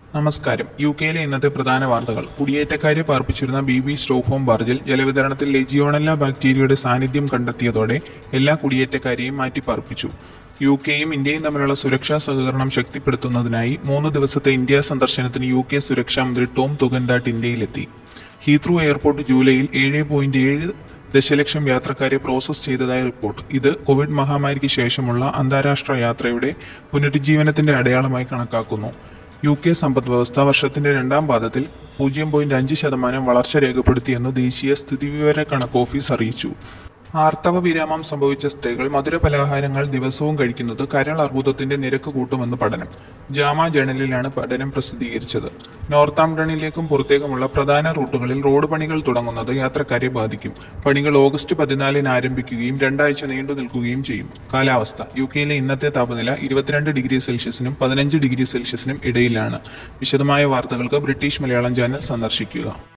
നമസ്കാരം യു കെയിലെ ഇന്നത്തെ പ്രധാന വാർത്തകൾ കുടിയേറ്റക്കാരെ പാർപ്പിച്ചിരുന്ന ബി ബി സ്റ്റോക്ക്ഹോം ബാർജിൽ ജലവിതരണത്തിൽ ലെജിയോണല്ല ബാക്ടീരിയയുടെ സാന്നിധ്യം കണ്ടെത്തിയതോടെ എല്ലാ കുടിയേറ്റക്കാരെയും മാറ്റിപ്പാർപ്പിച്ചു യു കെയും ഇന്ത്യയും തമ്മിലുള്ള സുരക്ഷാ സഹകരണം ശക്തിപ്പെടുത്തുന്നതിനായി മൂന്ന് ദിവസത്തെ ഇന്ത്യ സന്ദർശനത്തിന് യു കെ സുരക്ഷാ മന്ത്രി ടോം തുഗൻദാട്ട് ഇന്ത്യയിലെത്തി ഹീത്രൂ എയർപോർട്ട് ജൂലൈയിൽ ഏഴ് പോയിന്റ് ഏഴ് ദശലക്ഷം യാത്രക്കാരെ പ്രോസസ് ചെയ്തതായി റിപ്പോർട്ട് ഇത് കോവിഡ് മഹാമാരിക്ക് ശേഷമുള്ള അന്താരാഷ്ട്ര യാത്രയുടെ പുനരുജ്ജീവനത്തിന്റെ അടയാളമായി കണക്കാക്കുന്നു യു കെ സമ്പദ് വ്യവസ്ഥ വർഷത്തിന്റെ രണ്ടാം പാദത്തിൽ പൂജ്യം പോയിന്റ് അഞ്ച് ശതമാനം വളർച്ച രേഖപ്പെടുത്തിയെന്ന് ദേശീയ സ്ഥിതിവിവര കണക്ക് ഓഫീസ് അറിയിച്ചു ആർത്തവ വിരാമം സംഭവിച്ച സ്ത്രീകൾ മധുര പലഹാരങ്ങൾ ദിവസവും കഴിക്കുന്നത് കരൾ അർബുദത്തിന്റെ നിരക്ക് കൂട്ടുമെന്ന് പഠനം ജാമ ജേണലിലാണ് പഠനം പ്രസിദ്ധീകരിച്ചത് നോർത്താംപ്ടണിലേക്കും പുറത്തേക്കുമുള്ള പ്രധാന റൂട്ടുകളിൽ റോഡ് പണികൾ തുടങ്ങുന്നത് യാത്രക്കാരെ ബാധിക്കും പണികൾ ഓഗസ്റ്റ് പതിനാലിന് ആരംഭിക്കുകയും രണ്ടാഴ്ച നീണ്ടു നിൽക്കുകയും ചെയ്യും കാലാവസ്ഥ യു കെയിലെ ഇന്നത്തെ താപനില ഇരുപത്തിരണ്ട് ഡിഗ്രി സെൽഷ്യസിനും പതിനഞ്ച് ഡിഗ്രി സെൽഷ്യസിനും ഇടയിലാണ് വിശദമായ വാർത്തകൾക്ക് ബ്രിട്ടീഷ് മലയാളം ചാനൽ സന്ദർശിക്കുക